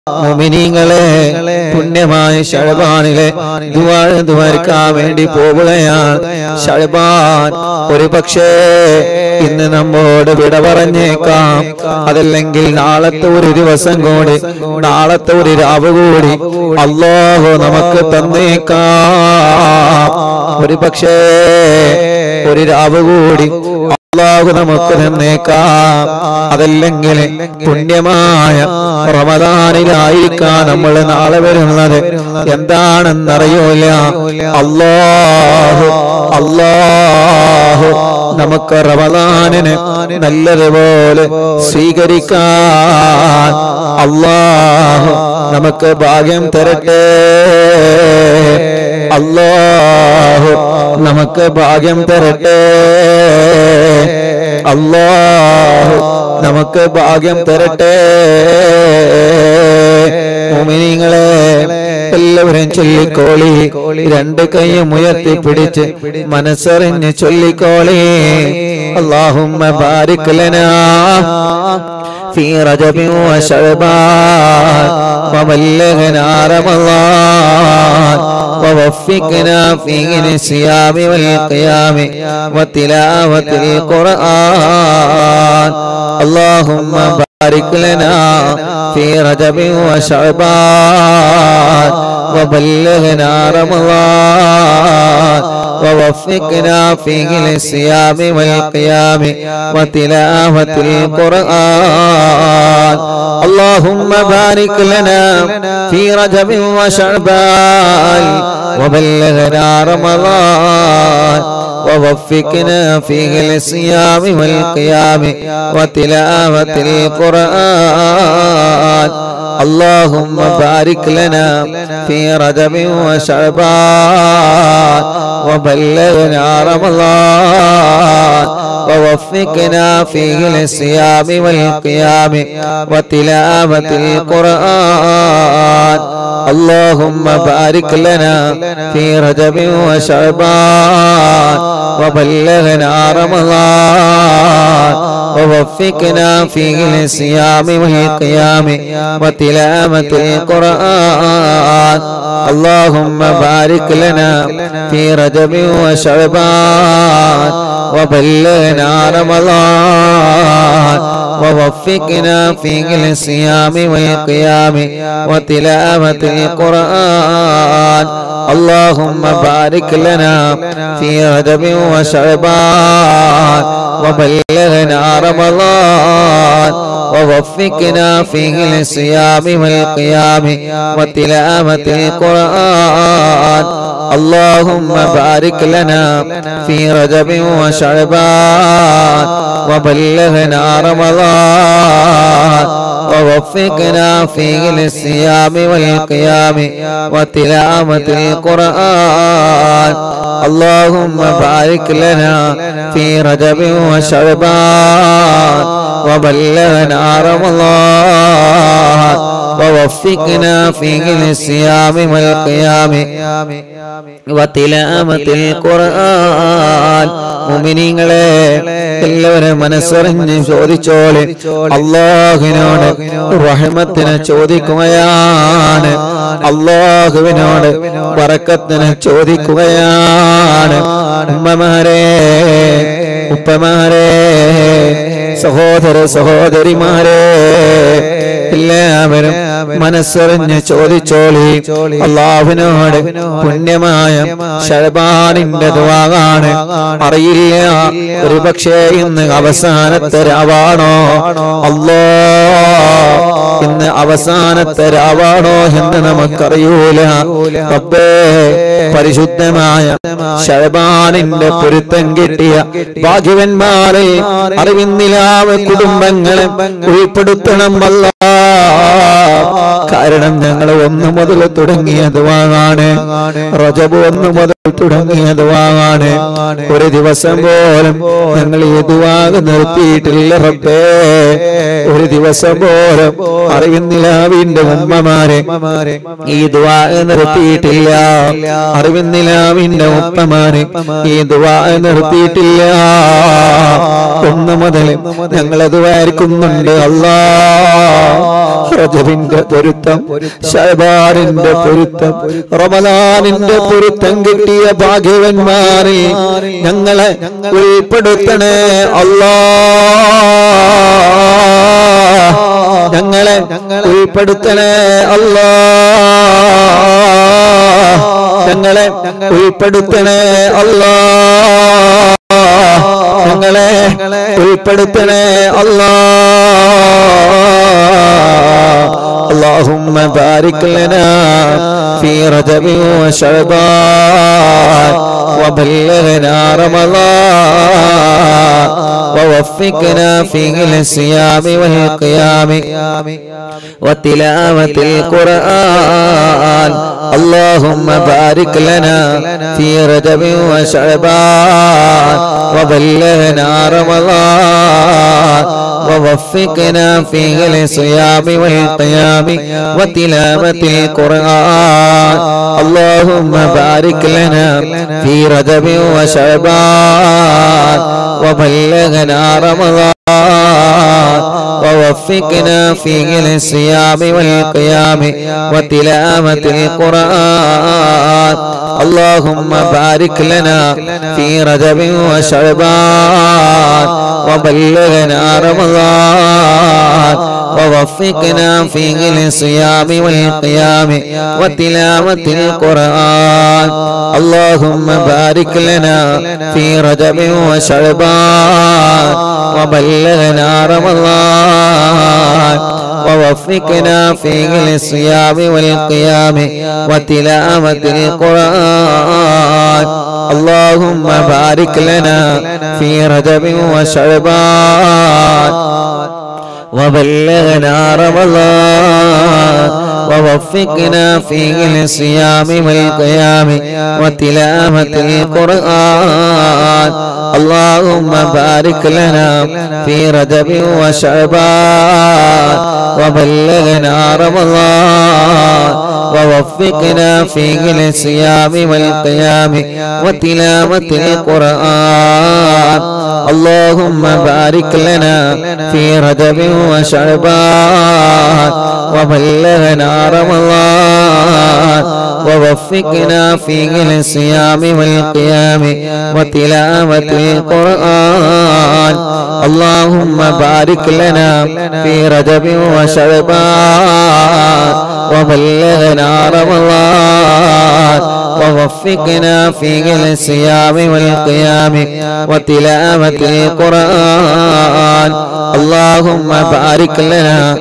മുമിനീങ്ങളെ പുണ്യമായ ഷഴബാനിലെ ദ്വാരക്കാൻ വേണ്ടി പോവുകയാണ് ഷഴബാൻ ഒരു പക്ഷേ ഇന്ന് നമ്മോട് വിട പറഞ്ഞേക്കാം അതല്ലെങ്കിൽ നാളത്തെ ഒരു ദിവസം കൂടി നാളത്തെ ഒരു രാവ് കൂടി അള്ളാഹു നമുക്ക് തന്നേക്കാം ഒരു പക്ഷേ ഒരു രാവ് കൂടി അള്ളാഹു നമുക്ക് തന്നേക്കാം അതല്ലെങ്കിൽ പുണ്യമായ റമദാനിലായിരിക്കാം നമ്മൾ നാളെ വരുന്നത് എന്താണെന്നറിയൂല അള്ളാഹു അള്ളാഹു നമുക്ക് റമദാനിന് നല്ലതുപോലെ സ്വീകരിക്കാൻ അള്ളാഹു നമുക്ക് ഭാഗ്യം തരട്ടെ അള്ളാഹു നമുക്ക് ഭാഗ്യം തരട്ടെ അള്ളാഹു നമുക്ക് ഭാഗ്യം തരട്ടെ മോമിനിങ്ങളെ എല്ലാവരും ചൊല്ലിക്കോളി രണ്ട് കൈയും ഉയർത്തി പിടിച്ച് മനസ്സറിഞ്ഞ് ചൊല്ലിക്കോളി അള്ളാഹുമ്മ ബാരിക് ലനാ في رجب وشعبان وبلغنا رمضان ووفقنا فيه للصيام والقيام وتلاوة القرآن اللهم بارك لنا في رجب وشعبان وبلغنا رمضان ووفقنا فيه للصيام والقيام وتلاوة القرآن اللهم بارك لنا في رجب وشعبان وبلغنا رمضان ووفقنا فيه للصيام والقيام وتلاوة القرآن اللهم بارك لنا في رجب وشعبان وبلغنا رمضان ووفقنا فيه للصيام والقيام وتلاوة القرآن اللهم بارك لنا في رجب وشعبان وبلغنا رمضان ووفقنا فيه للصيام والقيام وتلاوة القرآن اللهم بارك لنا في رجب وشعبان وبلغنا رمضان ووفقنا فيه للصيام والقيام وتلاوة القرآن اللهم بارك لنا في رجب وشعبان وبلغنا رمضان ووفقنا فيه للصيام والقيام وتلاوة القرآن اللهم بارك لنا في رجب وشعبان وبلغنا رمضان ووفقنا فيه للصيام والقيام وتلاوة القرآن اللهم بارك لنا في رجب وشعبان وبلغنا رمضان ووفقنا فيه للصيام والقيام وتلاوة القرآن മുമിനിങ്ങളെ എല്ലാവരും മനസ്സറിഞ്ഞ് ചോദിച്ചോളെ അള്ളാഹുവിനോട് റഹ്മത്തിനെ ചോദിക്കുകയാണ് അള്ളാഹുവിനോട് വറക്കത്തിനെ ചോദിക്കുകയാണ് ഉമ്മമാരെ ഉപ്പമാരെ സഹോദര സഹോദരിമാരെ എല്ലാവരും മനസ്സറിഞ്ഞ് ചോദിച്ചോളി അള്ളാഹുവിനോട് പുണ്യമായ ഷഴബാനിന്റെ ദ്വാകാണ് അറിയില്ല ഒരു പക്ഷേ ഇന്ന് അവസാനത്തെ രാവാണോ അല്ലോ ഇന്ന് അവസാനത്തെ രാവാണോ എന്ന് നമുക്കറിയൂല റബ്ബേ പരിശുദ്ധമായ ഷഴബാനിന്റെ പൊരുത്തം കിട്ടിയ ഭാഗ്യവന്മാരിൽ അറിവിന്നിലാവ് കുടുംബങ്ങളെ ഉൾപ്പെടുത്തണം അല്ല കാരണം ഞങ്ങൾ ഒന്ന് മുതൽ തുടങ്ങിയത് വാങ്ങാണ് റജബ് ഒന്ന് മുതൽ തുടങ്ങിയത് വാങ്ങാണ് ഒരു ദിവസം പോലും ഞങ്ങൾ ഇതുവാകെ നിർത്തിയിട്ടില്ല റബ്ബേ ഒരു ദിവസം പോലും അറിവിന്നിലാവിന്റെ ഉമ്മമാരെ ഈ ദുവാകെ നിർത്തിയിട്ടില്ല അറിവിന്നിലാവിന്റെ ഉപ്പമാരെ ഈ ദുവാകെ നിർത്തിയിട്ടില്ല ഒന്ന് മുതൽ ഞങ്ങൾ അത് വായിക്കുന്നുണ്ട് അല്ലാ റജബിന്റെ പൊരുത്തം ഷഹബാനിന്റെ പൊരുത്തം റമദാനിന്റെ പൊരുത്തം കിട്ടിയ ഭാഗ്യവന്മാരിൽ ഞങ്ങളെ ഉൾപ്പെടുത്തണേ അല്ലാ ഞങ്ങളെ ഉൾപ്പെടുത്തണേ അല്ലാ ഞങ്ങളെ ഉൾപ്പെടുത്തണേ അല്ലാ ഞങ്ങളെ ഉൾപ്പെടുത്തണേ അല്ലാ اللهم بارك لنا في رجب وشعبان وبلغنا رمضان ووفقنا فيه للصيام والقيام وتلاوة القرآن اللهم بارك لنا في رجب وشعبان وبلغنا رمضان ووفقنا فيه للصيام والقيام وتلاوة القرآن اللهم بارك لنا في رجب وشعبان وبلغنا رمضان ووفقنا فيه للصيام والقيام وتلاوة القرآن اللهم بارك لنا في رجب وشعبان وبلغنا رمضان ووفقنا فيه للصيام والقيام وتلاوة القرآن اللهم بارك لنا في رجب وشعبان وبلغنا رمضان ووفقنا فيه للصيام والقيام وتلاوة القرآن اللهم بارك لنا في رجب وشعبان وبلغنا رمضان ووفقنا فيه للصيام والقيام وتلاوة القرآن اللهم بارك لنا في رجب وشعبان وبلغنا رمضان ووفقنا فيه للصيام والقيام وتلاوة القرآن اللهم بارك لنا في رجب وشعبان وبلغنا رمضان ووفقنا فيه للصيام والقيام وتلاوة القرآن اللهم بارك لنا في رجب وشعبان وبلغنا رمضان ووفقنا فيه للصيام والقيام وتلاوة القرآن اللهم بارك لنا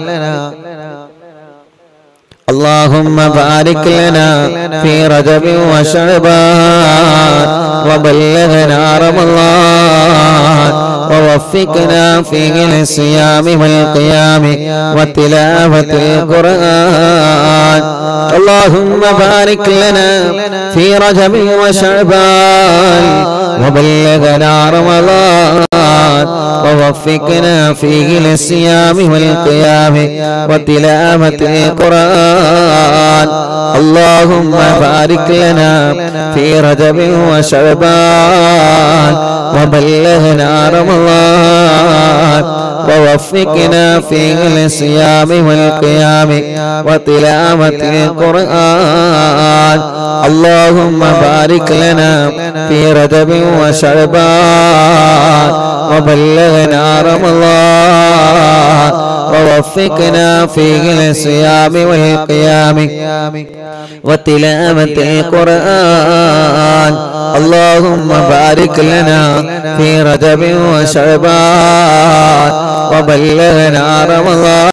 اللهم بارك لنا في رجب وشعبان وبلغنا رمضان ووفقنا فيه للصيام والقيام وتلاوة القرآن اللهم بارك لنا في رجب وشعبان وبلغنا رمضان ووفقنا فيه للصيام والقيام وتلاوة القرآن اللهم بارك لنا في رجب وشعبان وبلغنا رمضان ووفقنا فيه للصيام والقيام وتلاوة القرآن اللهم بارك لنا في رجب وشعبان وبلغنا رمضان ووفقنا فيه للصيام والقيام وتلاوة القرآن اللهم بارك لنا في رجب وشعبان وبلغنا رمضان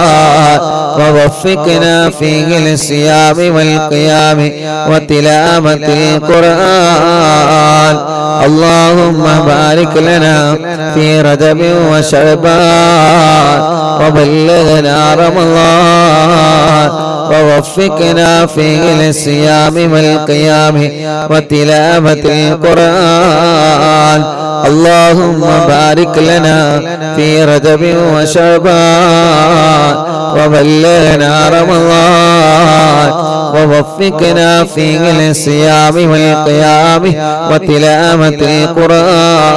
ووفقنا فيه للصيام والقيام وتلاوة القرآن اللهم بارك لنا في رجب وشعبان وبلغنا رمضان ووفقنا فيه للصيام والقيام وتلاوة القرآن اللهم بارك لنا في رجب وشعبان وبلغنا رمضان ووفقنا فيه للصيام والقيام وتلاوة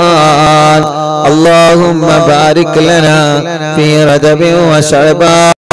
القرآن اللهم بارك لنا في رجب وشعبان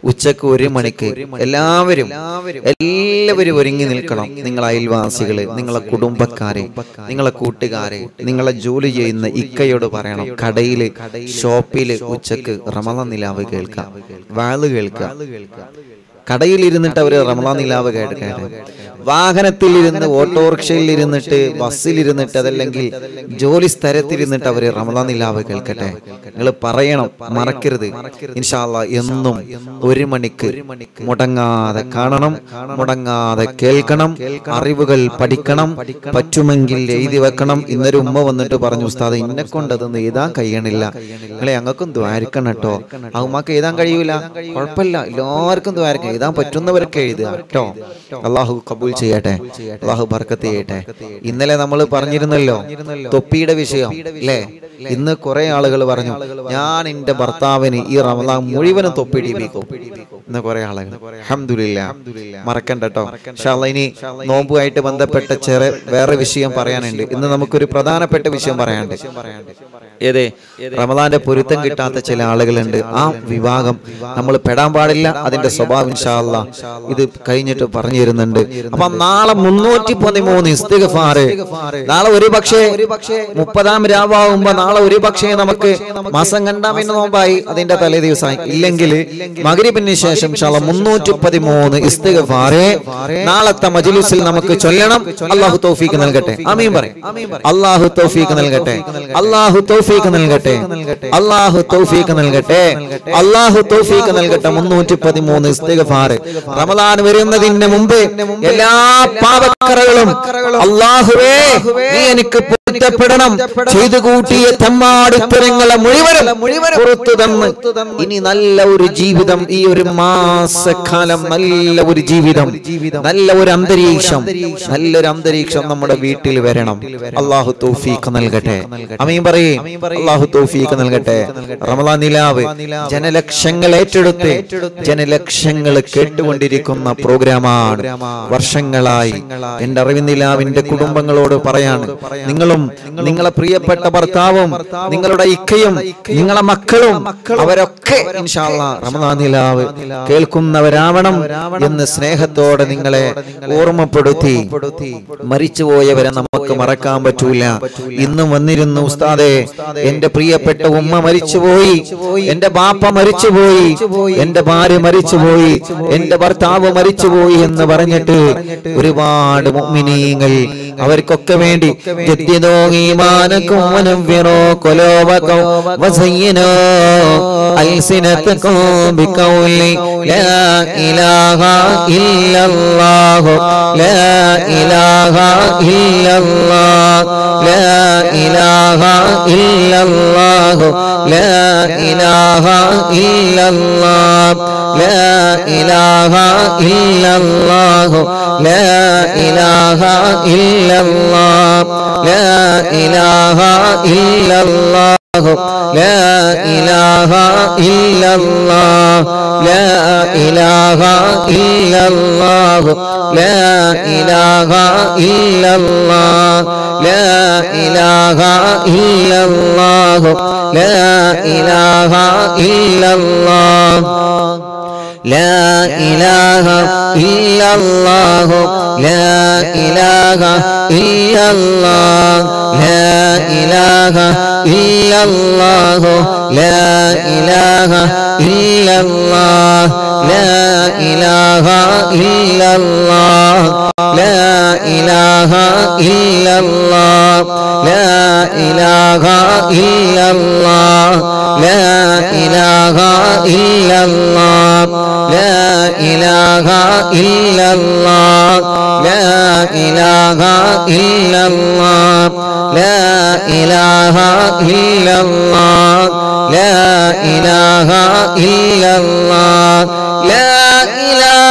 ഉച്ചക്ക് ഒരു മണിക്ക് എല്ലാവരും എല്ലാവരും ഒരുങ്ങി നിൽക്കണം നിങ്ങളെ അയൽവാസികള് നിങ്ങളെ കുടുംബക്കാര് നിങ്ങളെ കൂട്ടുകാര് നിങ്ങളെ ജോലി ചെയ്യുന്ന ഇക്കയോട് പറയണം കടയില് ഷോപ്പില് ഉച്ചക്ക് റമദാൻ നിലാവ് കേൾക്കാം വാള് കേൾക്കാം കടയിൽ ഇരുന്നിട്ട് അവര് റമദാൻ നിലാവ് കേൾക്കാണ് വാഹനത്തിൽ ഇരുന്ന് ഓട്ടോറിക്ഷയിൽ ഇരുന്നിട്ട് ബസ്സിൽ ഇരുന്നിട്ട് അതല്ലെങ്കിൽ ജോലി സ്ഥലത്തിരുന്നിട്ട് അവര് റമദാൻ നിലാവ് കേൾക്കട്ടെ നിങ്ങൾ പറയണം മറക്കരുത് ഇൻഷാല്ല എന്നും ഒരു മണിക്ക് മുടങ്ങാതെ കാണണം മുടങ്ങാതെ കേൾക്കണം അറിവുകൾ പഠിക്കണം പറ്റുമെങ്കിൽ എഴുതി വെക്കണം ഇന്നൊരു ഉമ്മ വന്നിട്ട് പറഞ്ഞു ഉസ്താദ് ഇന്നെ കൊണ്ട് അതൊന്നും എഴുതാൻ കഴിയണില്ല നിങ്ങളെ ഞങ്ങൾക്കും ദ്വാരിക്കണം കേട്ടോ ആ ഉമ്മക്ക് എഴുതാൻ കഴിയൂല കുഴപ്പമില്ല എല്ലാവർക്കും ദ്വാരിക്കണം എഴുതാൻ പറ്റുന്നവരൊക്കെ എഴുതുക കേട്ടോ അള്ളാഹു കബൂൽ ചെയ്യട്ടെ അള്ളാഹു ബർക്കത്ത് ചെയ്യട്ടെ ഇന്നലെ നമ്മൾ പറഞ്ഞിരുന്നല്ലോ തൊപ്പിയുടെ വിഷയം അല്ലേ ഇന്ന് കുറെ ആളുകൾ പറഞ്ഞു ഞാൻ എന്റെ ഭർത്താവിന് ഈ റമദാൻ മുഴുവനും തൊപ്പിടിപ്പിക്കും ഇന്ന് കുറെ ആളുകൾ അഹമ്മദില്ല മറക്കണ്ട കേട്ടോ ഇൻഷാല്ലാ ഇനി നോമ്പുമായിട്ട് ബന്ധപ്പെട്ട ചെറിയ വേറെ വിഷയം പറയാനുണ്ട് ഇന്ന് നമുക്കൊരു പ്രധാനപ്പെട്ട വിഷയം പറയാനുണ്ട് ഏതേ റമദാന്റെ പൊരുത്തം കിട്ടാത്ത ചില ആളുകളുണ്ട് ആ വിഭാഗം നമ്മൾ പെടാൻ പാടില്ല അതിന്റെ സ്വഭാവം ഇൻഷാല്ല ഇത് കഴിഞ്ഞിട്ട് പറഞ്ഞു തരുന്നുണ്ട് അപ്പൊ നാളെ മുന്നൂറ്റി പതിമൂന്ന് ഇസ്തിഗ്ഫാറ് നാളെ ഒരു പക്ഷേ മുപ്പതാം രാവാകുമ്പോ നാളെ ഒരു പക്ഷേ നമുക്ക് മാസം കണ്ടാ പിന്നെ നോമ്പായി അതിന്റെ തലേ ദിവസമായി ഇല്ലെങ്കിൽ മകരിപ്പിന് ശേഷം ഇൻഷാല്ല മുന്നൂറ്റി പതിമൂന്ന് ഇസ്തിഗ്ഫാറ് നാളത്തെ മജ്ലിസിൽ നമുക്ക് ചൊല്ലണം അള്ളാഹു തൗഫീക്ക് നൽകട്ടെ അമീൻ പറയും അള്ളാഹു തൗഫീക്ക് നൽകട്ടെ അള്ളാഹു തൗഫീക്ക് നൽകട്ടെ അള്ളാഹു തൗഫീക്ക് നൽകട്ടെ അള്ളാഹു തൗഫീക്ക് നൽകട്ടെ മുന്നൂറ്റി പതിമൂന്ന് ഇസ്തിഗ്ഫാർ റമദാൻ വരുന്നതിന് മുമ്പ് എല്ലാ പാപക്കറകളും അള്ളാഹുവേ നീ എനിക്ക് പൊരുത്തപ്പെടണം ചെയ്തു കൂട്ടിയ തമ്മാടിത്തരങ്ങളെ മുഴുവനും പുറത്തു തന്ന് ഇനി നല്ല ഒരു ജീവിതം ഈ ഒരു മാസക്കാലം നല്ല ഒരു ജീവിതം നല്ല ഒരു അന്തരീക്ഷം നല്ലൊരു അന്തരീക്ഷം നമ്മുടെ വീട്ടിൽ വരണം അള്ളാഹു തൗഫീഖ് നൽകട്ടെ അമീൻ പറയേ അള്ളാഹു തൗഫീഖ് നൽകട്ടെ റമദാൻ നിലാവ് ജനലക്ഷങ്ങൾ ഏറ്റെടുത്ത് ജനലക്ഷങ്ങൾ കേട്ടുകൊണ്ടിരിക്കുന്ന പ്രോഗ്രാമാണ് വർഷങ്ങളായി എന്റെ അറിവിൻ നിലാവിന്റെ കുടുംബങ്ങളോട് പറയാണ് നിങ്ങളും നിങ്ങളെ പ്രിയപ്പെട്ട ഭർത്താവും നിങ്ങളുടെ ഇക്കയും നിങ്ങളെ മക്കളും അവരൊക്കെ ഇൻഷാല്ല റമദാൻ നിലാവ് കേൾക്കുന്നവരാവണം എന്ന് സ്നേഹത്തോടെ നിങ്ങളെ ഓർമ്മപ്പെടുത്തി മരിച്ചുപോയവരെ നമുക്ക് മറക്കാൻ പറ്റൂല ഇന്നും വന്നിരുന്നു ഉസ്താദെ എന്റെ പ്രിയപ്പെട്ട ഉമ്മ മരിച്ചുപോയി എന്റെ ബാപ്പ മരിച്ചുപോയി എന്റെ ഭാര്യ മരിച്ചുപോയി എന്റെ ഭർത്താവ് മരിച്ചുപോയി എന്ന് പറഞ്ഞിട്ട് ഒരുപാട് മുഅ്മിനീങ്ങൾ അവർക്കൊക്കെ വേണ്ടി ജദ്ദിദോ ഈമാനക്കും വനവ്വിറോ ഖുലൂബക്കും വസയ്യിനോ അൽസിനതക്കും ബിഖൗലി ലാ ഇലാഹ ഇല്ലല്ലാഹു ലാ ഇലാഹ ഇല്ലല്ലാഹ് ലാ ഇലാഹ ഇല്ലല്ലാഹു ലാ ഇലാഹ ഇല്ലല്ലാഹ് ലാ ഇലാഹ ഇല്ലല്ലാഹു ലാ ഇലാഹ ഇല്ലല്ലാഹ് ലാ ഇലാഹ ഇല്ലല്ലാഹു ലാ ഇലാഹ ഇല്ലല്ലാഹ് ലാ ഇലാഹ ഇല്ലല്ലാഹു ലാ ഇലാഹ ഇല്ലല്ലാഹ് ലാ ഇലാഹ ഇല്ലല്ലാഹു ലാ ഇലാഹ ഇല്ലല്ലാഹ് لا إله إلا الله لا إله إلا الله لا إله إلا الله لا إله إلا الله لا إله إلا الله لا إله إلا الله لا إله إلا الله لا إله إلا الله لا إله إلا الله لا إله إلا الله لا إله إلا الله لا إله إلا الله لا إله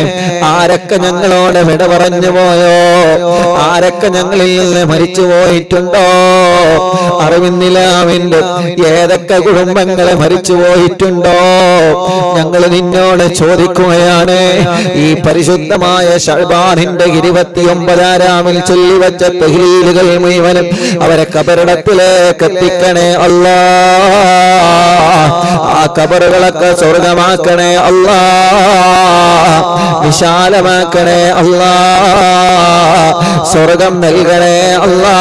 ആരൊക്കെ ഞങ്ങളോട് വിട പറഞ്ഞു പോയോ ആരൊക്കെ ഞങ്ങളിൽ നിന്ന് മരിച്ചു പോയിട്ടുണ്ടോ അറിവിന്നിലാവിന്റെ ഏതൊക്കെ കുടുംബങ്ങളെ മരിച്ചു പോയിട്ടുണ്ടോ ഞങ്ങൾ നിന്നോട് ചോദിക്കുകയാണ് ഈ പരിശുദ്ധമായ ഷൾബാനിന്റെ ഇരുപത്തിയൊമ്പതാരാമിൽ ചൊല്ലിവച്ച തെഹ്ലീലുകൾ മുഴുവനും അവരെ കബറിടത്തിലേക്ക് എത്തിക്കണേ അല്ലാ ആ കബറുകളൊക്കെ സ്വർഗമാക്കണേ അല്ലാ വിശാലമാക്കണേ അല്ലാ സ്വർഗം നൽകണേ അല്ലാ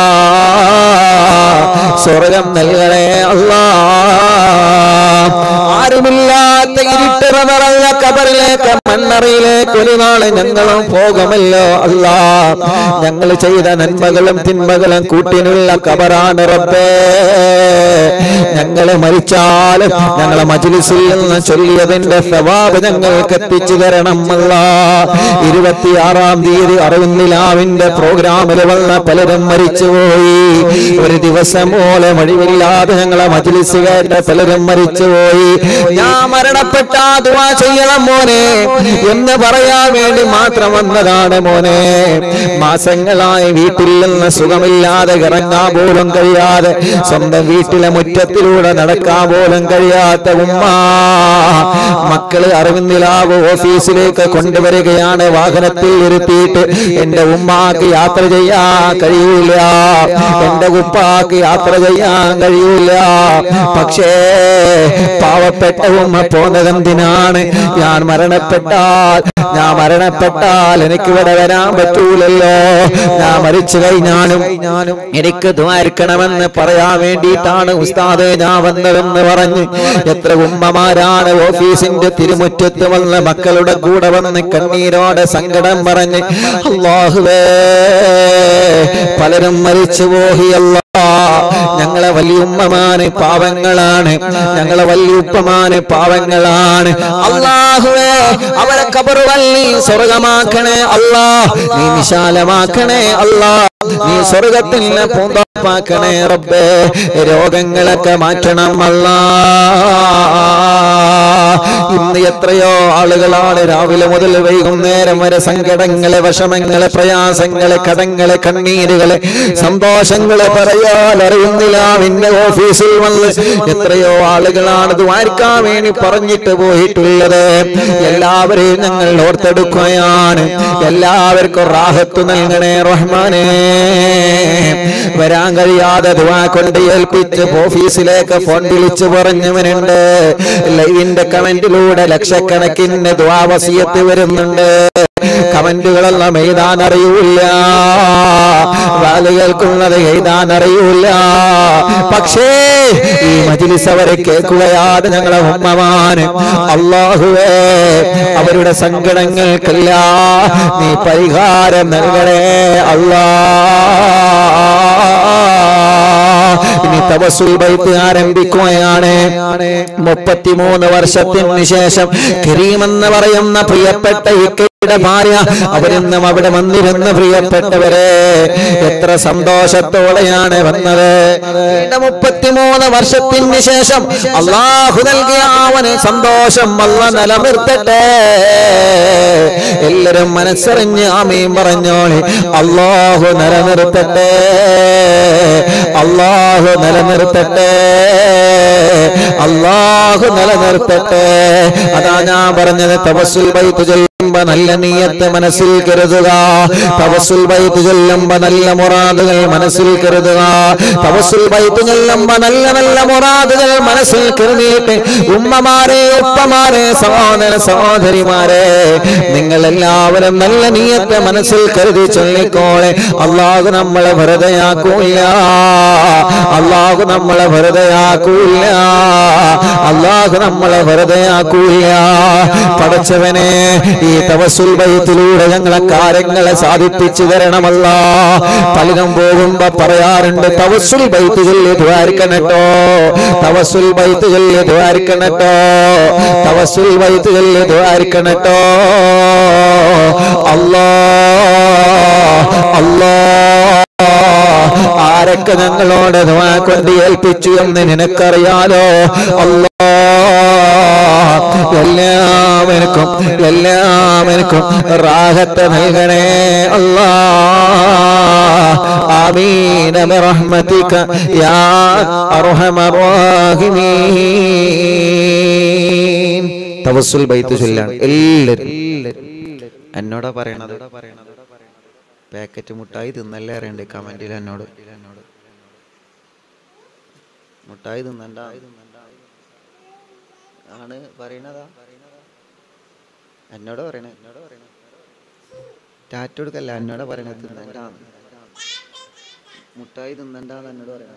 സ്വർഗം നൽകണേ അല്ലാ ആരുമില്ലാത്ത ഇരുട്ടറ നിറഞ്ഞ കബറിലേക്ക് മണ്ണറിയിലേക്ക് ഒരു നാളെ ഞങ്ങളും പോകുമല്ലോ അല്ലാ ഞങ്ങൾ ചെയ്ത നന്മകളും തിന്മകളും കൂട്ടിനുള്ള കബറാണ് റബ്ബേ ഞങ്ങള് മരിച്ചാലും ഞങ്ങളെ മജിലിസിൽ നിന്ന് ചൊല്ലിയതിന്റെ സവാബ് ഞങ്ങൾക്ക് എത്തിച്ചു തരണം അല്ല ഇരുപത്തിയാറാം തീയതി അറിവിന്നിലാവിന്റെ പ്രോഗ്രാമിൽ വന്ന പലരും മരിച്ചുപോയി ഒരു ദിവസം പോലെ മഴിവില്ലാതെ ഞങ്ങളെ മജിലിസുകാരുടെ പലരും മരിച്ചുപോയി ഞാൻ മരണപ്പെട്ട ദുവാ ചെയ്യണം മോനെ എന്ന് പറയാൻ വേണ്ടി മാത്രം വന്നതാണ് മോനെ മാസങ്ങളായി വീട്ടിൽ നിന്ന് സുഖമില്ലാതെ ഇറങ്ങാൻ പോലും കഴിയാതെ സ്വന്തം വീട്ടിലെ മുറ്റത്തിലൂടെ നടക്കാൻ പോലും കഴിയാത്ത ഉമ്മ മക്കള് അറിവിന്നിലാവ് ഓഫീസിലേക്ക് കൊണ്ടുവരികയാണ് വാഹനത്തിൽ ഇരുത്തിയിട്ട് എന്റെ ഉമ്മാക്ക് യാത്ര ചെയ്യാൻ കഴിയൂല എന്റെ ഉപ്പാക്ക് യാത്ര ചെയ്യാൻ കഴിയൂല പക്ഷേ പാവപ്പെട്ട ഉമ്മ പോന്നതെന്തിനാണ് ഞാൻ മരണപ്പെട്ടാൽ ഞാൻ മരണപ്പെട്ടാൽ എനിക്ക് ഇവിടെ വരാൻ പറ്റൂലല്ലോ ഞാൻ മരിച്ചു കഴിഞ്ഞാലും എനിക്ക് ദ്വാരിക്കണമെന്ന് പറയാൻ വേണ്ടിയിട്ടാണ് ഉസ്താദെ ഞാൻ വന്നതെന്ന് പറഞ്ഞ് എത്ര ഉമ്മമാരാണ് ഓഫീസിന്റെ തിരുമുറ്റത്ത് വന്ന് മക്കളുടെ കൂടെ വന്ന് കണ്ണീരോടെ സങ്കടം പറഞ്ഞ് അള്ളാഹുവേ പലരും മരിച്ചു പോഹിയല്ല ഞങ്ങളെ വലിയുമ്മമാന് പാവങ്ങളാണ് ഞങ്ങളെ വലിയുപ്പമാന് പാവങ്ങളാണ് അള്ളാഹുവേ അവരെ കബറ് വല്ലി സ്വർഗമാക്കണേ അല്ലാ നീ വിശാലമാക്കണേ അല്ലാ നീ സ്വർഗത്തിന് പൂന്തോപ്പാക്കണേ റബ്ബേ രോഗങ്ങളൊക്കെ മാറ്റണം അല്ലാ ഇന്ന് എത്രയോ ആളുകളാണ് രാവിലെ മുതൽ വൈകുന്നേരം വരെ സങ്കടങ്ങളെ വിഷമങ്ങളെ പ്രയാസങ്ങളെ കടങ്ങളെ കണ്ണീരുകളെ സന്തോഷങ്ങളെ പറയാൻ അറിയുന്നില്ല നിന്റെ ഓഫീസിൽ വന്ന് എത്രയോ ആളുകളാണ് ഇത് വായിക്കാൻ വേണ്ടി പറഞ്ഞിട്ട് പോയിട്ടുള്ളത് എല്ലാവരെയും ഞങ്ങൾ ഓർത്തെടുക്കുകയാണ് എല്ലാവർക്കും റാഹത്ത് നൽകണേ റഹ്മാനേ വരാൻ കഴിയാതെ ദുവാ കൊണ്ട് ഏൽപ്പിച്ച് ഓഫീസിലേക്ക് ഫോൺ വിളിച്ചു പറഞ്ഞവനുണ്ട് ലൈവിന്റെ കമന്റിലൂടെ ലക്ഷക്കണക്കിന് ദ്വാവസിയത്ത് വരുന്നുണ്ട് കമന്റുകളെല്ലാം എഴുതാൻ അറിയൂല വാല് കേൾക്കുന്നത് എഴുതാൻ അറിയൂല പക്ഷേ ഈ മജിലിസ് അവരെ കേൾക്കുകയാണ് ഞങ്ങളെ ഉമ്മമാന് അള്ളാഹുവേ അവരുടെ സങ്കടങ്ങൾക്കെല്ലാം നീ പരിഹാരം നൽകണേ അല്ലാ ഇനി തവസുൽ ബൈത്ത് ആരംഭിക്കുകയാണ് മുപ്പത്തിമൂന്ന് വർഷത്തിന് ശേഷം കരീം എന്ന് പറയുന്ന പ്രിയപ്പെട്ട ഇക്കയുടെ ഭാര്യ അവരിന്നും അവിടെ വന്നിരുന്ന പ്രിയപ്പെട്ടവരെ എത്ര സന്തോഷത്തോടെയാണ് വന്നത് മുപ്പത്തിമൂന്ന് വർഷത്തിന് ശേഷം അള്ളാഹു നൽകിയ അവന് സന്തോഷം വല്ല നിലനിർത്തട്ടെ എല്ലാരും മനസ്സറിഞ്ഞ് ആമീൻ പറഞ്ഞോളി അള്ളാഹു നിലനിർത്തട്ടെ അള്ളാഹു നിലനിർത്തട്ടെ അള്ളാഹു നിലനിർത്തട്ടെ അതാ ഞാൻ പറഞ്ഞത് തപസ്സുൽ ബൈത്ത് ചൊല്ലുമ്പോ നല്ല നീയത്ത് മനസ്സിൽ കരുതുക തപസ്സുൽ ബൈത്ത് ചൊല്ലുമ്പോ നല്ല മുറാദുകൾ മനസ്സിൽ കരുതുക തപസ്സുൽ ബൈത്ത് ചൊല്ലുമ്പോ നല്ല നല്ല മുറാദുകൾ മനസ്സിൽ കരുതിയിട്ട് ഉമ്മമാരെ ഉപ്പമാരെ സഹോദര സഹോദരിമാരെ നിങ്ങൾ എല്ലാവരും നല്ല നീയത്തെ മനസ്സിൽ കരുതി ചൊല്ലിക്കോളെ അള്ളാഹു നമ്മളെ വെറുതെയാക്കൂല അള്ളാഹു നമ്മളെ വെറുതെയാക്കൂല അള്ളാഹു നമ്മളെ വെറുതെയാക്കൂല പടച്ചവനെ ഈ തവസുൽ ബൈത്തിലൂടെ ഞങ്ങളെ കാര്യങ്ങളെ സാധിപ്പിച്ചു തരണമല്ല പലരും പോകുമ്പോ പറയാറുണ്ട് തവസുൽ ബൈത്ത് ചൊല്ലി ദ്വാരിക്കണട്ടോ തവസുൽ ബൈത്ത് ചൊല്ലി ദ്വാരിക്കണട്ടോ തവസുൽ ബൈത്ത് ചൊല്ലി ദ്വാരിക്കണട്ടോ അല്ലാ അല്ലാ ആരൊക്കെ ഞങ്ങളോട് ദുആ കൊണ്ട് ഏൽപ്പിച്ചു എന്ന് നിനക്കറിയാലോ അല്ലാ എല്ലാ എല്ലാവർക്കും എല്ലാവർക്കും റാഹത്ത് നൽകണേ അല്ലാ ആമീന ബിറഹ്മതിക യാ അർഹമർ റഹീമീൻ തവസ്സുൽ ബൈത്ത് ചൊല്ലാണ് എല്ലാവരും എന്നോടാ പറയണത് പാക്കറ്റ് മുട്ടായി തിന്നല്ലേ അറിയണ്ടേ കമന്റിൽ എന്നോട് മുട്ടായി തിന്നണ്ട ആണ് പറയണതാ എന്നോട് പറയണേ എന്നോട് പറയണേ ടാറ്റ കൊടുക്കല്ല എന്നോട് പറയണത് തിന്നണ്ടാന്ന് മുട്ടായി തിന്നണ്ടാന്ന് എന്നോട് പറയണ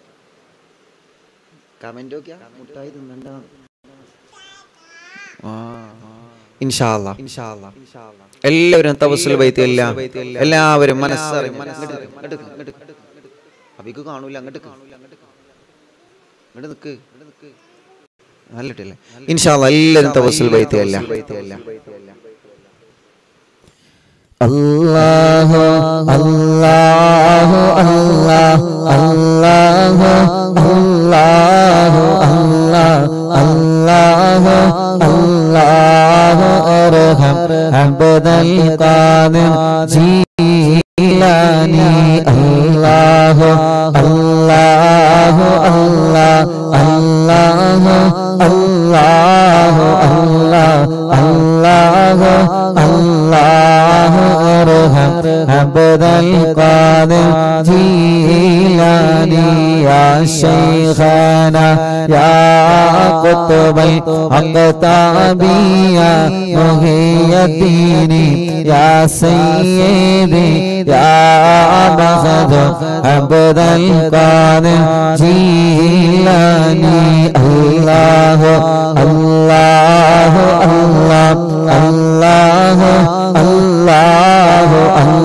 കമന്റ് നോക്കിയാ മുട്ടായി തിന്നണ്ടാന്ന് ഇൻഷാല്ല എല്ലാവരും തവസുൽ ബൈത്ത് എല്ലാം എല്ലാവരും മനസ്സറിഞ്ഞ് അബിക്ക് കാണൂല അങ്ങോട്ട് കാണൂല അങ്ങോട്ട് നിക്ക് നല്ലിട്ടില്ലേ ഇൻഷാല്ല എല്ലാവരും തവസുൽ ബൈത്ത് എല്ലാം അല്ലാഹു അല്ലാഹു അല്ലാഹു അല്ലാഹു അല്ലാഹു അല്ലാഹു അല്ലാഹു അർഹം അബ്ദൽ ഖാദിർ ജീലാനി അല്ലാഹു അല്ലാഹു അല്ലാഹു അല്ലാഹു അല്ലാഹു അല്ലാഹു അല്ലാഹു അർഹം അബ്ദൽ ഖാദിർ ജീലാനി യാ ശൈഖാന യാ ഖുത്ബൽ അഖ്താബിയ മുഹിയദ്ദീനി യാ സയ്യിദി യാ മഹദ് അബ്ദൽ ഖാദിർ ജീലാനി അല്ലാഹു അല്ലാഹു അല്ലാഹു അല്ലാഹു അല്ലാഹു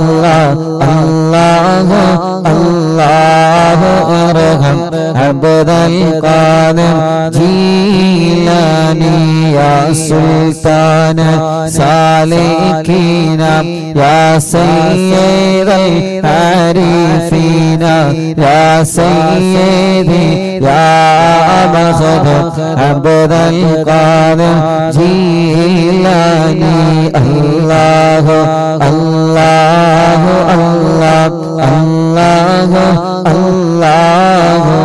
അല്ലാഹു അല്ലാഹു അർഹം അബ്ദൽ ഖാദിർ ജീലാനി യാ സുൽത്താന സാലിക്കീന യാ സയ്യിദൽ ആരിഫീന യാ സയ്യിദി യാ മഹദ് അബ്ദൽ ഖാദിർ ജീലാനി അല്ലാഹു അല്ലാഹു അല്ലാഹു അല്ലാഹു അല്ലാഹു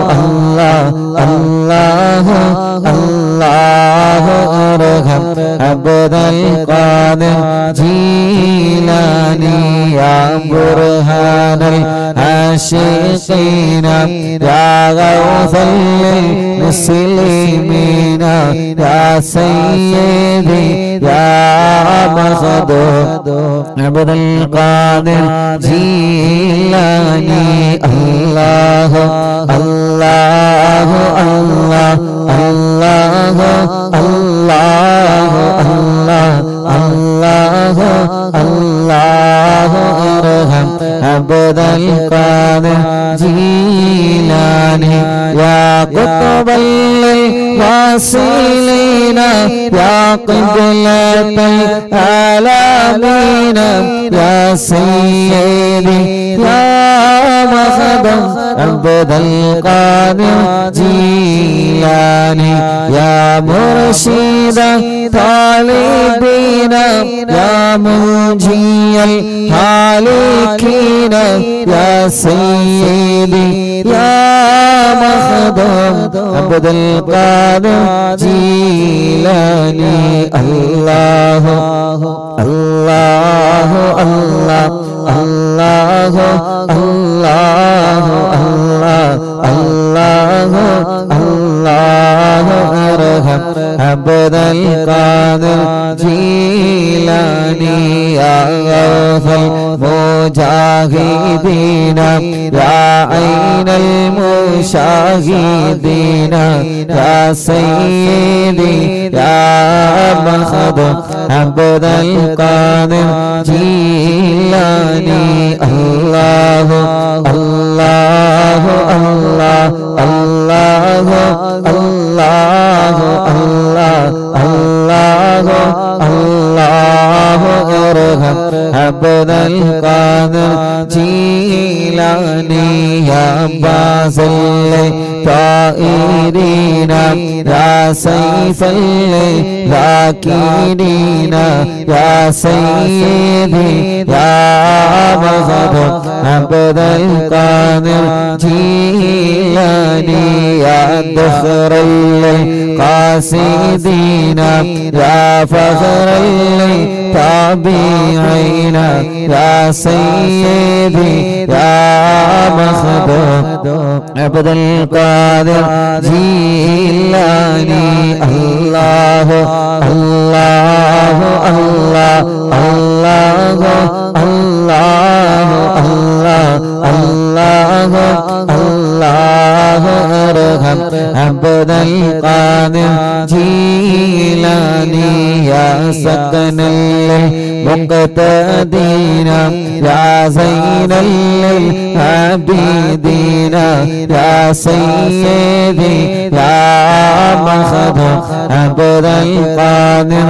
അല്ലാഹു അല്ലാഹു അർഹം അബ്ദൽ ഖാദിർ ജീലാനി യാ ബുർഹാനൽ ആശിഖീന യാ ഗൗസൽ മുസ്ലിമീന യാ സയ്യിദി യാ മഹദൂ അബ്ദൽ ഖാദിർ ജീലാനി അല്ലാഹു അല്ലാഹു അല്ലാഹു അല്ലാഹു അല്ലാഹു അല്ലാഹു അല്ലാഹു അർഹം അബ്ദൽ ഖാദിർ ജീലാനി യാ ഖുത്ബൽ വാസിലീന യാ ഖിബ്ലത്തൽ ആലാമീന യാ സയ്യിദി യാ മഹദം അബ്ദൽ ഖാദിർ ജീലാനി യാ മുർഷിദ طالبين يا منجي الهالكين يا سيدي يا مخدوم عبد القادر جيلاني الله الله الله الله الله الله الله الله أرحم عبد القادر جيلاني يا غوث المجاهدين يا عين المشاهدين يا سيدي يا مخدوم عبد القادر جيلاني الله الله الله الله الله الله الله الله ارحم عبد القادر جيلاني يا باسل طائرين يا سيف الذاكرين يا سيدي يا مغضب عبد القادر جيلاني يا دخر القاصدين يا فخر التابعين يا سيدي يا مخدوم عبد القادر جيلاني الله الله الله الله الله الله الله الله ارحم عبد القادر جيلاني يا سكن المقتدين يا زين العابدين يا سيدي يا مخدوم عبد القادر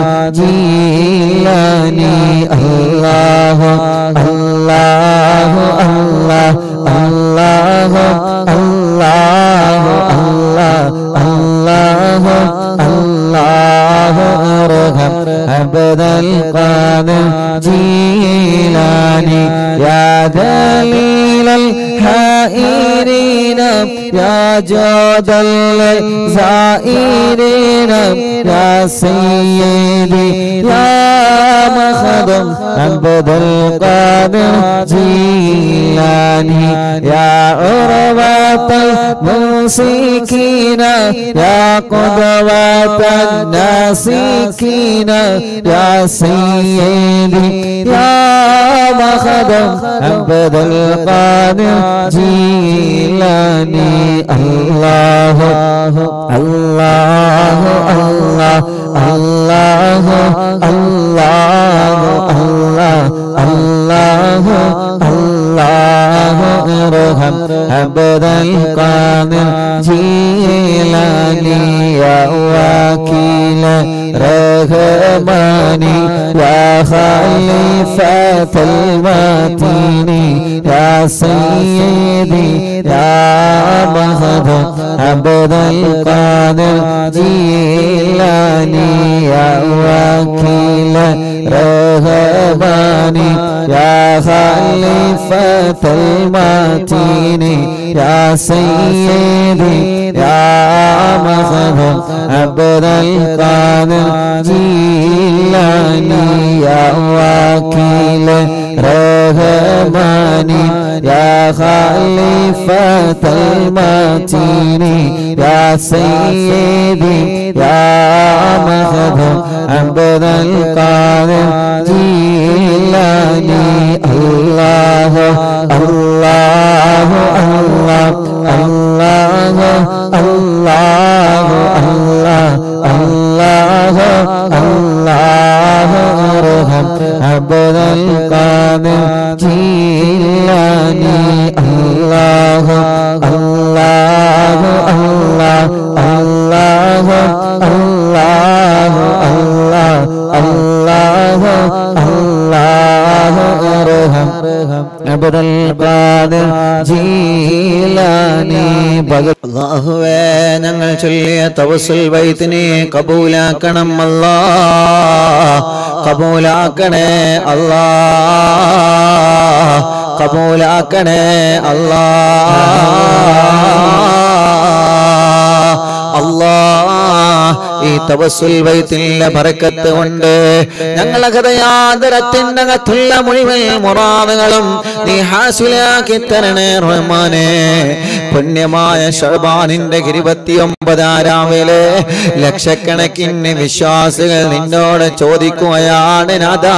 جيلاني الله الله الله الله الله الله الله الله ارحم عبد القادر جيلاني يا دليل الحائرين يا جود الزائرين يا سيدي يا مخدم عبد القادر جيلاني يا عروة الموسيقين يا قدوة الناسكين يا سيدي يا مخدم عبد القادر جيلاني الله الله الله الله الله الله الله الله ارحم عبد القادر جيلاني يا وكيل رحماني يا خليفة المتين يا سيدي يا مهدو عبد القادر جيلاني يا وكيل رهباني يا خليفة المتين يا سيدي يا مهدو عبد القادر جيلاني يا وكيل رهباني يا خليفة المتين يا سيدي يا مخدوم عبد القادر جيلاني الله الله الله الله الله الله الله الله ارحم عبد القادر جيلاني الله الله الله الله الله الله الله الله ارحم عبد القادر جيلاني ഭഗത് അള്ളാഹുവേ ഞങ്ങൾ ചൊല്ലിയ തവസുൽ വൈത്തിനെ കബൂലാക്കണം അല്ലാ കബൂലാക്കണേ അല്ലാ കബൂലാക്കണേ അല്ലാ അല്ലാ ഈ തവസുൽ വൈത്തിന്റെ ബറക്കത്ത് കൊണ്ട് ഞങ്ങളെ ഹൃദയാന്തരത്തിന്റെ അകത്തുള്ള മുഴുവൻ മുറാദുകളും നീ ഹാസിലാക്കി തരണേ റഹ്മാനെ പുണ്യമായ ഷർബാനിന്റെ ഇരുപത്തിയൊമ്പതാരാവിലെ ലക്ഷക്കണക്കിന് വിശ്വാസികൾ നിന്നോട് ചോദിക്കുകയാണ് നാദാ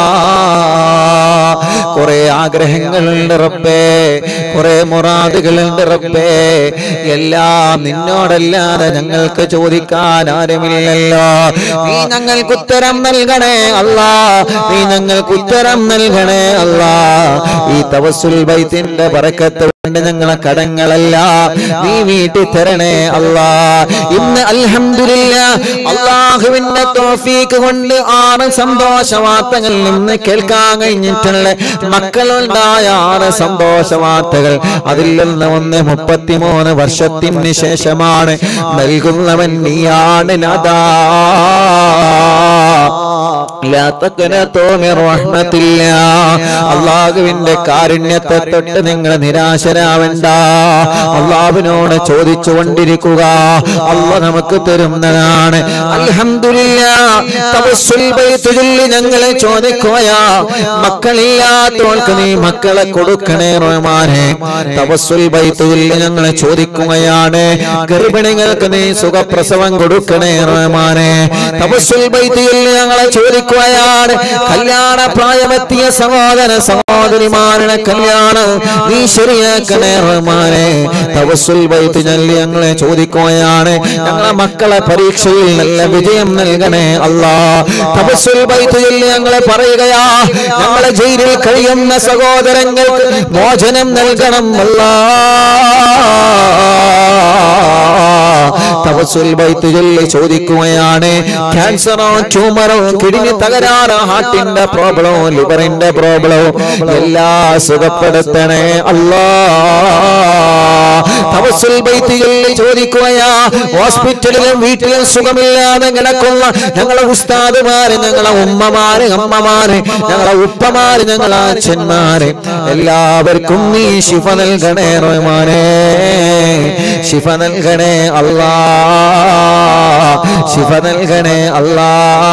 കുറെ ആഗ്രഹങ്ങളുണ്ട് റബ്ബേ കുറെ മുറാദുകളുണ്ട് റബ്ബേ എല്ലാം നിന്നോടല്ലാതെ ഞങ്ങൾക്ക് ചോദിക്കാൻ ആരുമില്ലല്ലോ നീ ഞങ്ങൾക്ക് ഉത്തരം നൽകണേ അല്ലാ നീ ഞങ്ങൾക്ക് ഉത്തരം നൽകണേ അല്ലാ ഈ തവസുൽ ബൈത്തിന്റെ പറക്കത്ത് കൊണ്ട് ഞങ്ങളെ കടങ്ങളല്ല നീ വീട്ടിൽ തരണേ അല്ലാ ഇന്ന് അൽഹംദുലില്ല അള്ളാഹുവിന്റെ തോഫീക്ക് കൊണ്ട് ആറ് സന്തോഷ വാർത്തകൾ ഇന്ന് കേൾക്കാൻ കഴിഞ്ഞിട്ടുള്ള മക്കളുണ്ടായ ആറ് സന്തോഷ വാർത്തകൾ അതിൽ നിന്ന് ഒന്ന് മുപ്പത്തിമൂന്ന് വർഷത്തിന് ശേഷമാണ് നൽകുന്നവൻ നീയാണ് നാദാ ലാ തഖ്നതൂ മിർ റഹ്മത്തില്ലാ. അള്ളാഹുവിന്റെ കാരുണ്യത്തെ തൊട്ട് നിങ്ങൾ നിരാശരാവണ്ട അള്ളാഹുവിനോട് ചോദിച്ചു കൊണ്ടിരിക്കുക അല്ല നമുക്ക് തരുന്നതാണ് അൽഹംദുലില്ലാ തവസ്സുൽ ബൈത്ത് ചൊല്ലി ഞങ്ങളെ ചോദിക്കുകയാ മക്കളില്ലാത്തവർക്ക് നീ മക്കളെ കൊടുക്കണേ റഹ്മാനെ തവസ്സുൽ ബൈത്ത് ചൊല്ലി ഞങ്ങളെ ചോദിക്കുകയാണ് ഗർഭിണികൾക്ക് നീ സുഖപ്രസവം കൊടുക്കണേ റഹ്മാനെ തവസ്സുൽ ബൈത്ത് ചൊല്ലി ഞങ്ങളെ ചോദിക്കുകയാണ് കല്യാണ പ്രായമെത്തിയ സഹോദര സഹോദരിമാരുടെ കല്യാണം നീ ശരിയാക്കണേ റഹ്മാനെ തവസ്സുൽ ബൈത്ത് ചൊല്ലി ഞങ്ങളെ ചോദിക്കുകയാണ് ഞങ്ങളെ മക്കളെ പരീക്ഷയിൽ നല്ല വിജയം നൽകണേ അല്ലാ തപസ്സുൽ ബൈത്ത് ചൊല്ലി ഞങ്ങളെ പറയുകയാ ഞങ്ങളെ ജയിലിൽ കഴിയുന്ന സഹോദരങ്ങൾക്ക് മോചനം നൽകണം അല്ലാ തപസ്സുൽ ബൈത്ത് ചൊല്ലി ചോദിക്കുകയാണ് ക്യാൻസറോ ട്യൂമറോ കിഡ്നി തകരാറോ ഹാർട്ടിന്റെ പ്രോബ്ലമോ ലിവറിന്റെ പ്രോബ്ലമോ എല്ലാ സുഖപ്പെടുത്തണേ അല്ലാ തപസ്സുൽ ബൈത്ത് ചൊല്ലി ചോദിക്കുകയാ ഹോസ്പിറ്റലിലും വീട്ടിലും സുഖമില്ലാതെ കിടക്കുന്ന ഞങ്ങളെ ഉസ്താദുമാര് ഞങ്ങളെ ഉമ്മമാര് അമ്മമാര് ഞങ്ങളെ ഉപ്പമാര് ഞങ്ങളെ അച്ഛന്മാര് എല്ലാവർക്കും നീ ശിഫ നൽകണേ റഹ്മാനേ ശിഫ നൽകണേ അല്ലാ ശിഫ നൽകണേ അല്ലാ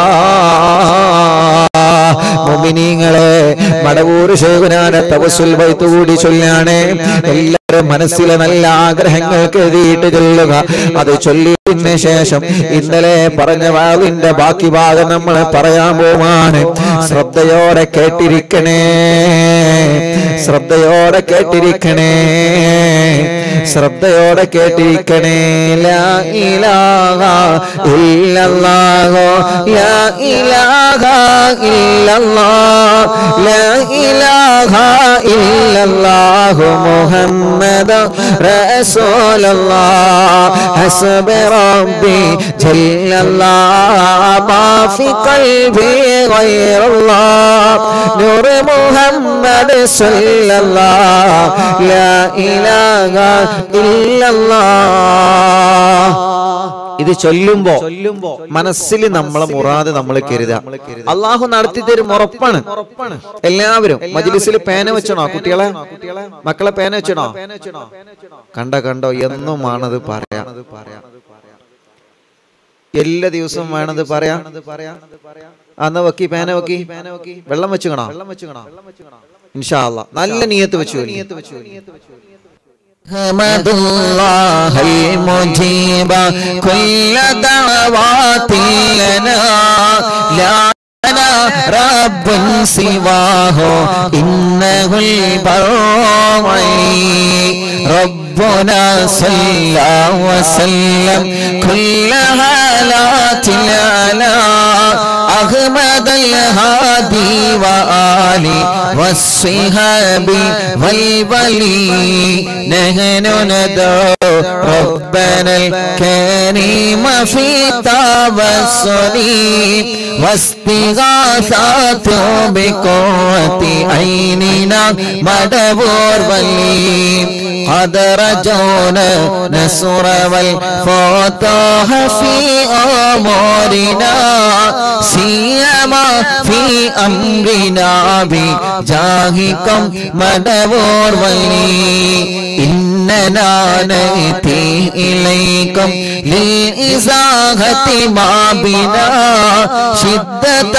മുമിനീങ്ങളെ മടവൂർ ശേഖനാന തവസുൽ ബൈത്ത് കൂടി ചൊല്ലാണ് എല്ലാവരും മനസ്സിലെ നല്ല ആഗ്രഹങ്ങൾക്ക് എഴുതിയിട്ട് ചൊല്ലുക അത് ചൊല്ലിയതിന് ശേഷം ഇന്നലെ പറഞ്ഞ വാവിന്റെ ബാക്കി ഭാഗം നമ്മൾ പറയാൻ പോവാണ് ശ്രദ്ധയോടെ കേട്ടിരിക്കണേ ശ്രദ്ധയോടെ കേട്ടിരിക്കണേ ശ്രദ്ധയോടെ കേട്ടിരിക്കണേ ലാ ഇലാഹ ഇല്ലല്ലാഹു ലാ ഇലാഹ ഇല്ലല്ലാഹ് ലാ ഇലാഹ ഇല്ലല്ലാഹു മുഹമ്മദ് റസൂലുള്ളാഹ് ഹസ്ബി റബ്ബി ജല്ലല്ലാഹ് മാ ഫി ഖൽബി ഗൈറുല്ലാഹ് നൂർ മുഹമ്മദ് സല്ലല്ലാഹ് ലാ ഇലാഹ ഇല്ലല്ലാഹ് ഇത് ചൊല്ലുമ്പോ മനസ്സിൽ നമ്മളെ മുറാദ് നമ്മൾ കരുതുക അള്ളാഹു നടത്തി തരും ഉറപ്പാണ് എല്ലാവരും മജ്ലിസിൽ പേന വെച്ചണോ കുട്ടികളെ മക്കളെ പേന വെച്ചണോ കണ്ട കണ്ടോ എന്നുമാണത് പറയാം എല്ലാ ദിവസവും വേണത് പറയാം അന്ന് വെക്കി പേന വെക്കി വെള്ളം വെച്ചുകണോ ഇൻഷാ അല്ലാ നല്ല നീയത്ത് വെച്ചു حمد الله المجيب كل دعوات لنا لا لنا رب سواه إنه البرعي ربنا صلى وسلم كل حالات على أحمد الهادي وآلي والصحاب والولي نحن ندعو ربنا الكريم في توسل واستغاثات بقوة عيننا مدبور ولي قد رجونا نصر والفتح في أمورنا سيما في أمرنا بجاهكم مدبور ولي إننا نأتي إليكم للإزاغة ما بنا شدة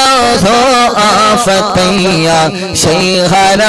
آفتيا شيخنا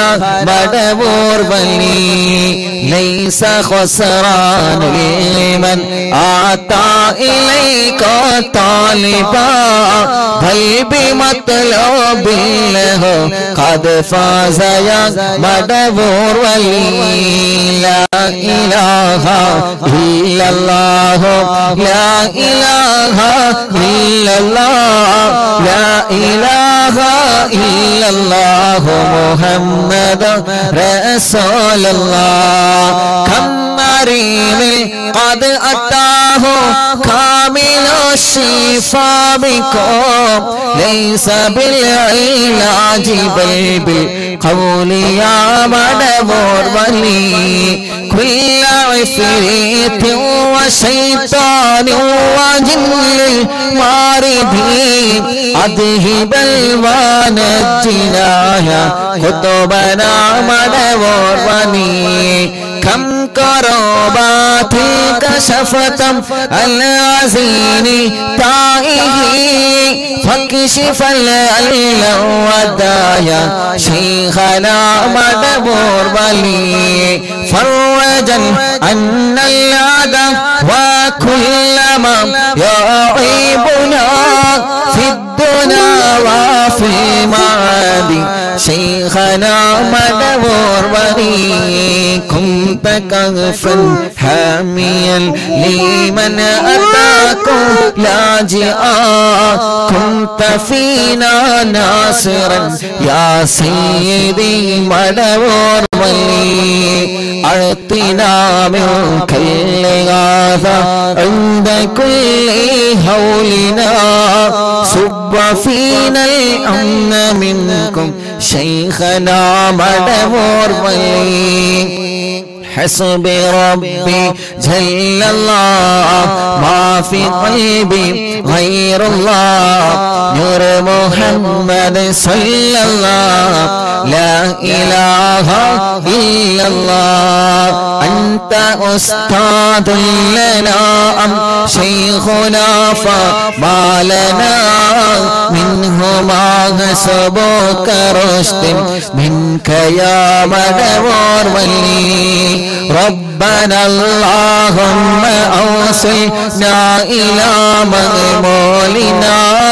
مدبور بلي ليس خسران لمن أتى إليك طالبا بل بمطلوب له قد فاز يا مدبور ولي لا إله إلا الله لا إله إلا الله لا إله إلا الله محمد رسول الله كم مريض قد أتاه كامل الشفاء بكم ليس بالعلاج بل بالقول يا مدبور ولي كل عفريت وشيطان وجن الماردين أذهب الوان الجنايا كتبنا مدبور ولي كم كربات كشفت العزين تائه فاكشف الودايا شيخنا مدبور بلي فرجا أن الأدى وكل ما يعيبنا في الدنيا وفي المعاد شيخنا مدبور بني كنت كهفا حاميا لمن أتاكم لاجئا كنت فينا ناصرا يا سيدي مدبور بني أعطنا منك الإغاثة عند كل هولنا صب فينا الأمن منكم شيخنا مدبور ولي حسبي ربي جل الله ما في قلبي غير الله نور محمد صلى الله لا إله إلا الله أنت أستاذ لنا أم شيخنا فما لنا منهما حسبك رشد منك يا مدبور ولي ربنا اللهم أوصلنا إلى مغمولنا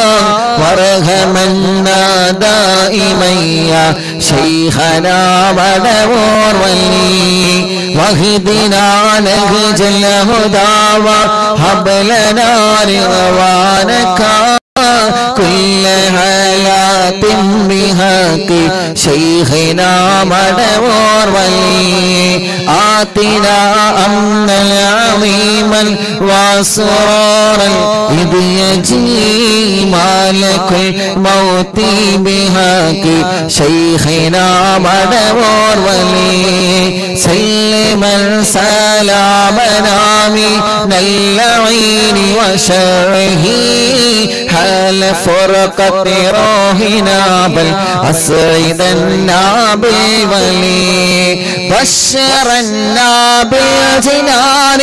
وارحمنا دائما يا شيخنا مدبور ولي واهدنا نهج الهدى وهب لنا رضوانك كل حالات بحق شيخنا مدبور ولي آتنا أمنا عظيما وسرورا إذ يجي مالك الموت بحق شيخنا مدبور ولي سلما سلامنا من اللعين وشره حال فرقة روحنا بل أسعدنا بالولي بشرنا بالجنان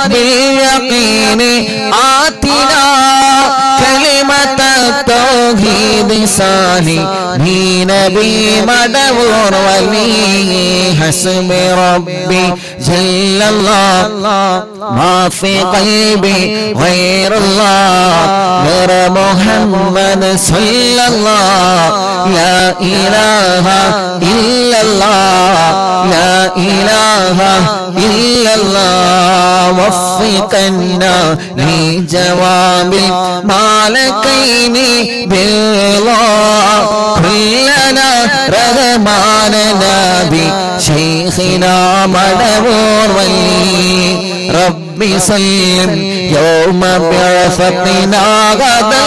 باليقين آتنا كلمة التوحيد صالي ني نبي مدور ولي حسب ربي جل الله ما في قلبي غير الله غير محمد صلى الله لا إله إلا الله لا إله إلا الله وفقنا لجواب المالكين بالله كلنا رحمن نبي شيخنا مدبور ولي ربي سلم يوم بعثتنا غدا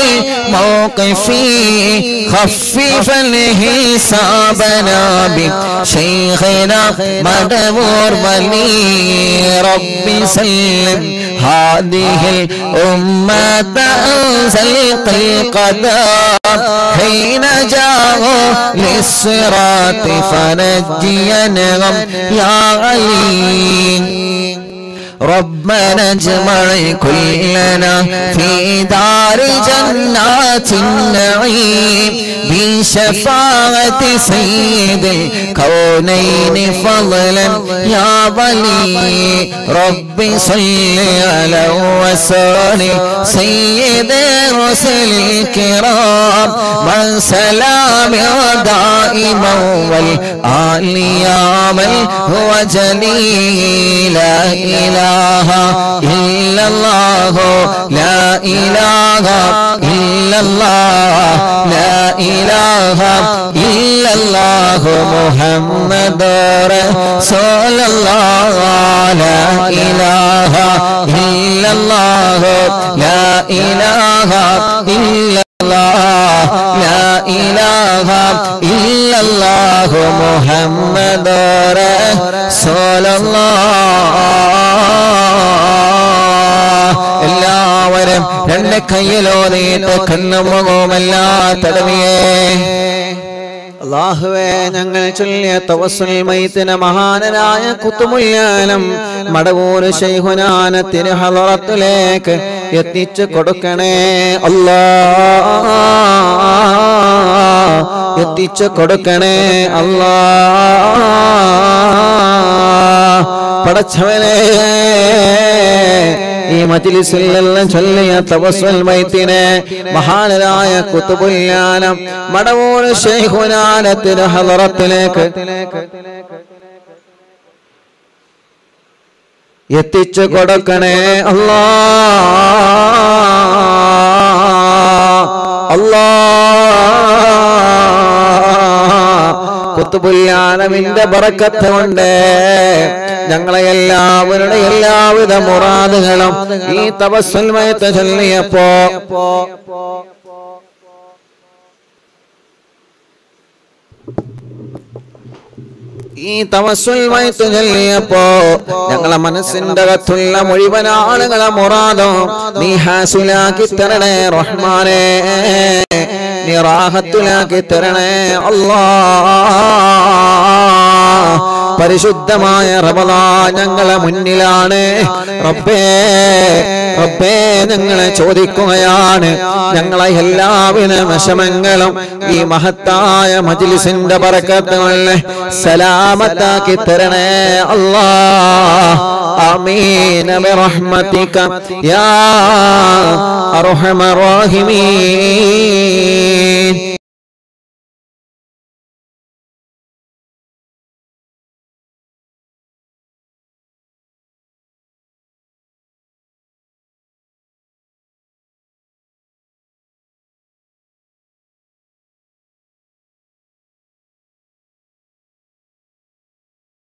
موقفي خفف الحسابنا بشيخنا مدبور ولي ربي سلم هذه الأمة أنزلت القدر حين جاءوا للصراط فنجينهم يا علي ربنا اجمع كلنا في دار جنات النعيم بشفاعة سيد الكونين فضلا يا ولي رب صل على وسلم سيد الرسل الكرام من سلام دائما والآل يا من هو جليل لا إله إلا الله لا إله إلا الله لا إله إلا الله محمد رسول الله لا إله إلا الله لا إله إلا الله لا إله إلا الله محمد رسول الله എല്ലാവരും രണ്ട് കയ്യിലോ നീട്ട് കണ്ണും മുഖവുമെല്ലാം തടവിയേ അള്ളാഹുവേ ഞങ്ങൾ ചൊല്ലിയ തവസ്സുൽ മൈത്തിന് മഹാനരായ കുത്തുമുല്യാനം മടവൂര് ശൈഹുനാനത്തിന് ഹലറത്തിലേക്ക് എത്തിച്ചു കൊടുക്കണേ അല്ലാ എത്തിച്ചു കൊടുക്കണേ അല്ലാ പടച്ചവനെ ഈ മജിലിസിലെല്ലാം ചൊല്ലിയ തവസ്വൽ മൈത്തിനെ മഹാനരായ കുത്തുബുല്ലാനം മടവൂർ ശൈഖുനാനത്തിന് ഹലറത്തിലേക്ക് എത്തിച്ചു കൊടുക്കണേ അല്ലാ അല്ലാ കുത്തുബുല്ലാനമിന്റെ ബറക്കത്ത് കൊണ്ട് ഞങ്ങളെ എല്ലാവരുടെ എല്ലാവിധ മുറാദുകളും ഈ തപസ്വൽമയത്തെ ചൊല്ലിയപ്പോ ഈ തമസ്വൽമയത്ത് ചൊല്ലിയപ്പോ ഞങ്ങളെ മനസ്സിന്റെ അകത്തുള്ള മുഴുവൻ ആളുകളെ മുറാദോ നീ ഹാസുലാക്കി തരണേ റഹ്മാനേ നീ റാഹത്തുലാക്കി തരണേ അല്ലാ പരിശുദ്ധമായ റമദാ ഞങ്ങളെ മുന്നിലാണ് റബ്ബേ റബ്ബേ ഞങ്ങളെ ചോദിക്കുകയാണ് ഞങ്ങളെ എല്ലാവിധ വിഷമങ്ങളും ഈ മഹത്തായ മജ്ലിസിന്റെ പറക്കത്തുകളിലെ സലാമത്താക്കി തരണേ അല്ലാ ആമീൻ ബിറഹ്മതിക യാ അർഹമർ റഹീമീൻ